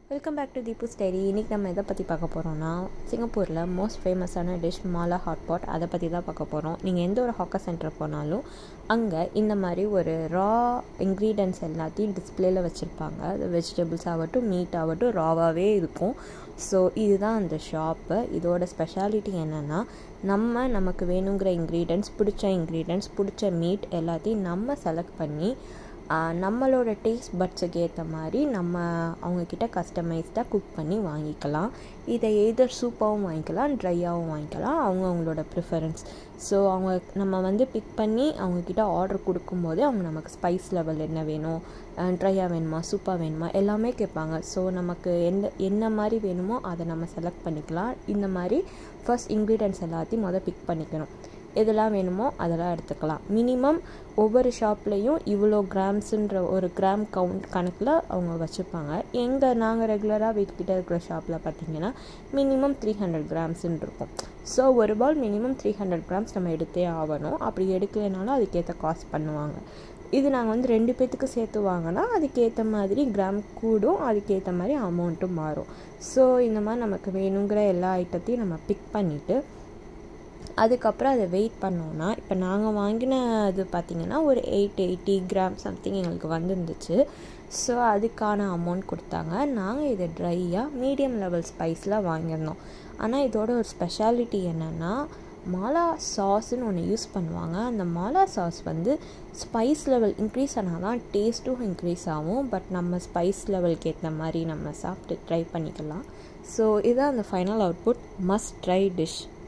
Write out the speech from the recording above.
welcome back to Deepu ஸ்டைரி இன்றைக்கி நம்ம எதை பற்றி பார்க்க போகிறோம்னா சிங்கப்பூரில் மோஸ்ட் ஃபேமஸான டிஷ் மாலா ஹாட் பாட் அதை பற்றி தான் பார்க்க போகிறோம் நீங்கள் எந்த ஒரு ஹாக்கர் சென்டர் போனாலும் அங்கே இந்த மாதிரி ஒரு ரா இன்க்ரீடியன்ஸ் எல்லாத்தையும் டிஸ்பிளேயில் வச்சுருப்பாங்க அது வெஜிடபிள்ஸ் ஆகட்டும் மீட் ஆகட்டும் ராவாகவே இருக்கும் ஸோ இதுதான் அந்த ஷாப்பு இதோட ஸ்பெஷாலிட்டி என்னென்னா நம்ம நமக்கு வேணுங்கிற இன்க்ரீடியன்ஸ் பிடிச்ச இன்க்ரீடியன்ஸ் பிடிச்ச மீட் எல்லாத்தையும் நம்ம செலக்ட் பண்ணி நம்மளோட டேஸ்ட் பட்ஸுக்கு ஏற்ற மாதிரி நம்ம அவங்கக்கிட்ட கஸ்டமைஸ்டாக குக் பண்ணி வாங்கிக்கலாம் இதை எதர் சூப்பாகவும் வாங்கிக்கலாம் ட்ரையாகவும் வாங்கிக்கலாம் அவங்க அவங்களோட ப்ரிஃபரன்ஸ் ஸோ அவங்க நம்ம வந்து பிக் பண்ணி அவங்கக்கிட்ட ஆர்டர் கொடுக்கும்போதே அவங்க நமக்கு ஸ்பைஸ் லெவல் என்ன வேணும் ட்ரையாக வேணுமா சூப்பாக வேணுமா எல்லாமே கேட்பாங்க ஸோ நமக்கு எந்த என்ன மாதிரி வேணுமோ அதை நம்ம செலக்ட் பண்ணிக்கலாம் இந்த மாதிரி ஃபர்ஸ்ட் இன்க்ரீடியன்ஸ் எல்லாத்தையும் மொதல் பிக் பண்ணிக்கணும் எதெல்லாம் வேணுமோ அதெல்லாம் எடுத்துக்கலாம் மினிமம் ஒவ்வொரு ஷாப்லேயும் இவ்வளோ கிராம்ஸுன்ற ஒரு கிராம் கவுண்ட் கணக்கில் அவங்க வச்சுருப்பாங்க எங்கள் நாங்கள் ரெகுலராக வீட்டுக்கிட்ட இருக்கிற ஷாப்பில் பார்த்தீங்கன்னா மினிமம் த்ரீ ஹண்ட்ரட் கிராம்ஸுன்னு இருக்கும் ஸோ ஒரு பால் மினிமம் த்ரீ ஹண்ட்ரட் கிராம்ஸ் நம்ம எடுத்தே ஆகணும் அப்படி எடுக்கலைனாலும் அதுக்கேற்ற காஸ்ட் பண்ணுவாங்க இது நாங்கள் வந்து ரெண்டு பேர்த்துக்கு சேர்த்து வாங்கினா அதுக்கேற்ற மாதிரி கிராம் கூடும் அதுக்கேற்ற மாதிரி அமௌண்ட்டும் மாறும் ஸோ இந்த மாதிரி நமக்கு வேணுங்கிற எல்லா ஐட்டத்தையும் நம்ம பிக் பண்ணிவிட்டு அதுக்கப்புறம் அதை வெயிட் பண்ணோன்னா இப்போ நாங்கள் வாங்கின இது பார்த்திங்கன்னா ஒரு எயிட் எயிட்டி கிராம் சம்திங் எங்களுக்கு வந்துருந்துச்சு ஸோ அதுக்கான அமௌண்ட் கொடுத்தாங்க நாங்கள் இதை ட்ரையாக மீடியம் லெவல் ஸ்பைஸில் வாங்கியிருந்தோம் ஆனால் இதோட ஒரு ஸ்பெஷாலிட்டி என்னென்னா மாலா சாஸ்ன்னு ஒன்று யூஸ் பண்ணுவாங்க அந்த மாலா சாஸ் வந்து ஸ்பைஸ் லெவல் இன்க்ரீஸ் ஆனால் தான் டேஸ்ட்டும் இன்க்ரீஸ் ஆகும் பட் நம்ம ஸ்பைஸ் லெவலுக்கு ஏற்ற மாதிரி நம்ம சாப்பிட்டு ட்ரை பண்ணிக்கலாம் ஸோ இதுதான் அந்த final output must try dish